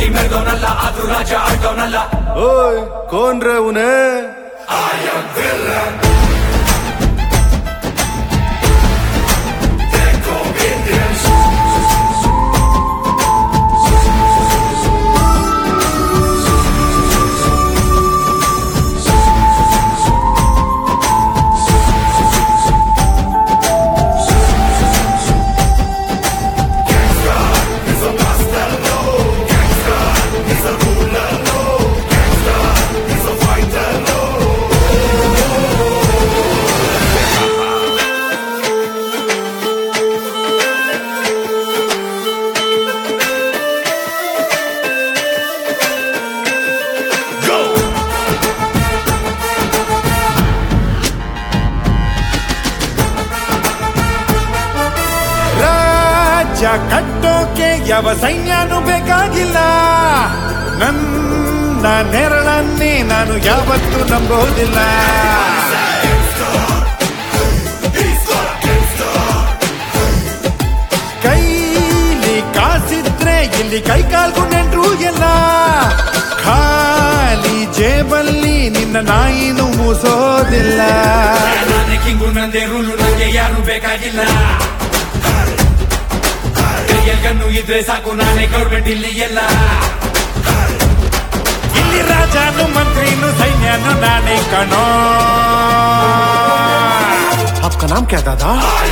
ಹುಟ್ಟಿ ಮೆರೆದವನಲ್ಲ ಆದ್ರೂ ರಾಜ ಆಳ್ದವನಲ್ಲ ಓಯ್ ಕೋನ್ರೆ ಉನೇ ರಾಜ್ಯ ಕಟ್ಟೋಕೆ ಯಾವ ಸೈನ್ಯನೂ ಬೇಕಾಗಿಲ್ಲ ನನ್ನ ನೆರಳನ್ನೇ ನಾನು ಯಾವತ್ತೂ ನಂಬೋದಿಲ್ಲ ಕೈಲಿ ಕಾಸಿದ್ರೆ ಇಲ್ಲಿ ಕೈಕಾಲ್ಗೂ ನೆಂಟ್ರು ಎಲ್ಲ ಖಾಲಿ ಜೇಬಲ್ಲಿ ನಿನ್ನ ನಾಯಿನೂ ಮೂಸೋದಿಲ್ಲ ನಾನೇ ಕಿಂಗು ನಂದೇ ರೂಲು ನಂಗೆ ಯಾರು ಬೇಕಾಗಿಲ್ಲ ಕೈಯಲ್ಲಿ ಗನ್ನು ಇದ್ರೆ ಸಾಕು ನಾನೇ ಗೌರ್ಮೆಂಟ್ ಇಲ್ಲಿ ಎಲ್ಲ ಇಲ್ಲಿ ರಾಜನು ಮಂತ್ರಿನು ಸೈನ್ಯನು ನಾನೇ ಕಣೋ आपका नाम क्या दादा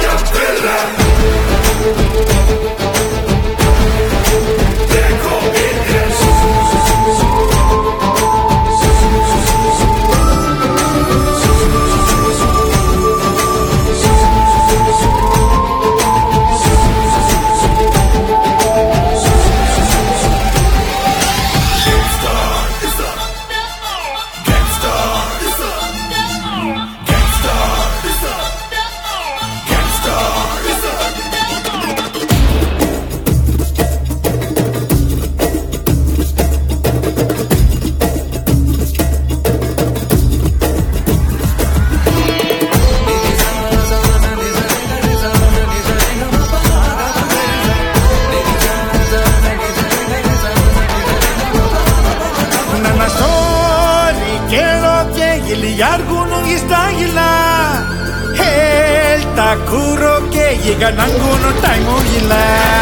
ನನ್ನ ಸ್ಟೋರಿ ಕೇಳೋಕೆ ಇಲ್ಲಿ ಯಾರಿಗೂ ಇಷ್ಟ ಇಲ್ಲ ಹೇಳ್ತಾ ಕೂರೋಕೆ ಈಗ ನಂಗೂನು ಟೈಮು ಇಲ್ಲ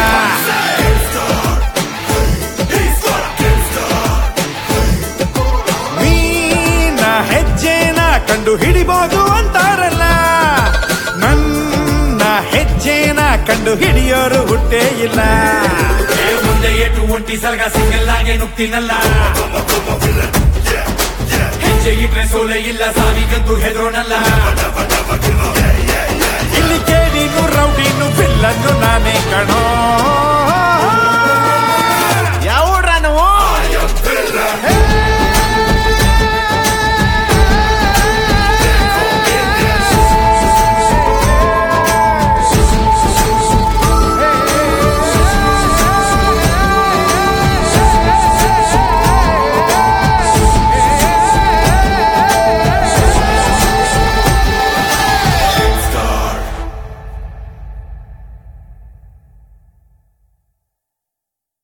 ಮೀನ ಹೆಜ್ಜೆನ ಕಂಡು ಹಿಡಿಬೋದು ಅಂತಾರಲ್ಲ ನನ್ನ ಹೆಜ್ಜೆನ ಕಂಡು ಹಿಡಿಯೋರು ಹುಟ್ಟೇ ಇಲ್ಲ ಏ ಮುಂದೆ ಏಟು ಒಂಟಿ ಸಲಗ ಸಿಂಗಲ್ ಆಗಿ ನುಗ್ತೀನಲ್ಲ ಹೆಜ್ಜೆ ಇಟ್ರೆ ಸೋಲೆ ಇಲ್ಲ ಸಾವಿಗಂತೂ ಹೆದರೋನಲ್ಲ ಇಲ್ಲಿ ಕೇಳಿನು ರೌಡಿನು ಬಿಲ್ಲನ್ನು ನಾನೇ ಕಣೋ